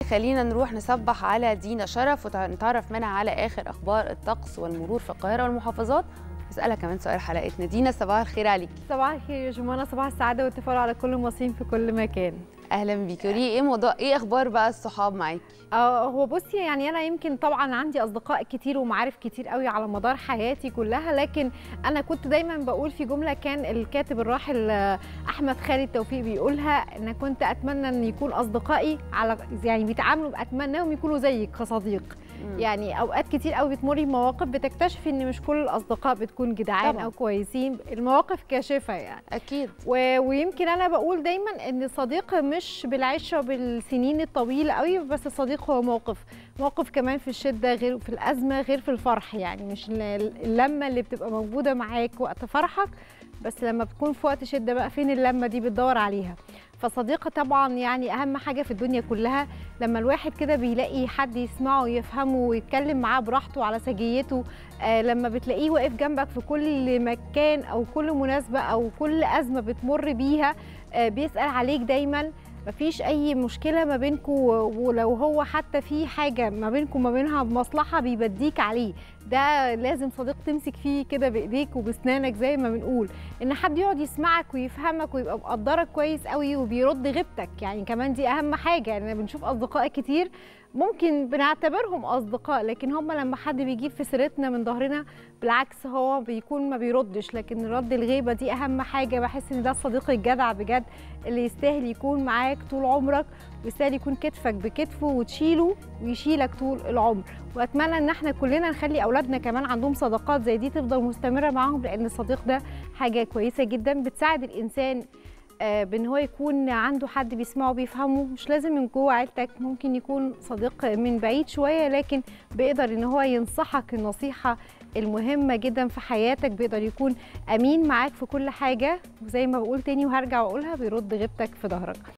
خلينا نروح نصبح على دينا شرف ونتعرف منها على اخر اخبار الطقس والمرور في القاهره والمحافظات نسالها كمان سؤال حلقتنا دينا صباح الخير عليكي صباح الخير يا جمانة صباح السعادة والتفاؤل على كل المصريين في كل مكان اهلا بيكي قولي ايه موضوع ايه اخبار بقى الصحاب معاكي اه هو بصي يعني انا يمكن طبعا عندي اصدقاء كتير ومعارف كتير قوي على مدار حياتي كلها لكن انا كنت دايما بقول في جمله كان الكاتب الراحل آه، احمد خالد توفيق بيقولها ان كنت اتمنى ان يكون اصدقائي على يعني بيتعاملوا اتمناهم يكونوا زيك كصديق مم. يعني اوقات كتير قوي بتمري بمواقف بتكتشفي ان مش كل الاصدقاء بتكون جدعان طبعاً. او كويسين المواقف كاشفه يعني اكيد و... ويمكن انا بقول دايما ان الصديق مش بالعشره بالسنين الطويله قوي بس الصديق هو موقف موقف كمان في الشده غير في الازمه غير في الفرح يعني مش ال- اللمه اللي بتبقى موجوده معاك وقت فرحك بس لما بتكون في وقت شده بقى فين اللمه دي بتدور عليها فصديقة طبعا يعني أهم حاجة في الدنيا كلها لما الواحد كده بيلاقي حد يسمعه ويفهمه ويتكلم معاه براحته على سجيته آه لما بتلاقيه واقف جنبك في كل مكان أو كل مناسبة أو كل أزمة بتمر بيها آه بيسأل عليك دايما مفيش أي مشكلة ما بينكم ولو هو حتى في حاجة ما بينكم ما بينها بمصلحة بيبديك عليه ده لازم صديق تمسك فيه كده بإيديك وبسنانك زي ما بنقول ان حد يقعد يسمعك ويفهمك ويبقى مقدرك كويس قوي وبيرد غيبتك يعني كمان دي اهم حاجه يعني بنشوف اصدقاء كتير ممكن بنعتبرهم اصدقاء لكن هم لما حد بيجيب في سيرتنا من ظهرنا بالعكس هو بيكون ما بيردش لكن رد الغيبه دي اهم حاجه بحس ان ده الصديق الجدع بجد اللي يستاهل يكون معاك طول عمرك ويستاهل يكون كتفك بكتفه وتشيله ويشيلك طول العمر واتمنى ان احنا كلنا نخلي اولادنا كمان عندهم صداقات زي دي تفضل مستمره معاهم لان الصديق ده حاجه كويسه جدا بتساعد الانسان آه، بان هو يكون عنده حد بيسمعه بيفهمه مش لازم من جوه عيلتك ممكن يكون صديق من بعيد شويه لكن بيقدر ان هو ينصحك النصيحه المهمه جدا في حياتك بيقدر يكون امين معاك في كل حاجه وزي ما بقول تاني وهرجع واقولها بيرد غيبتك في ظهرك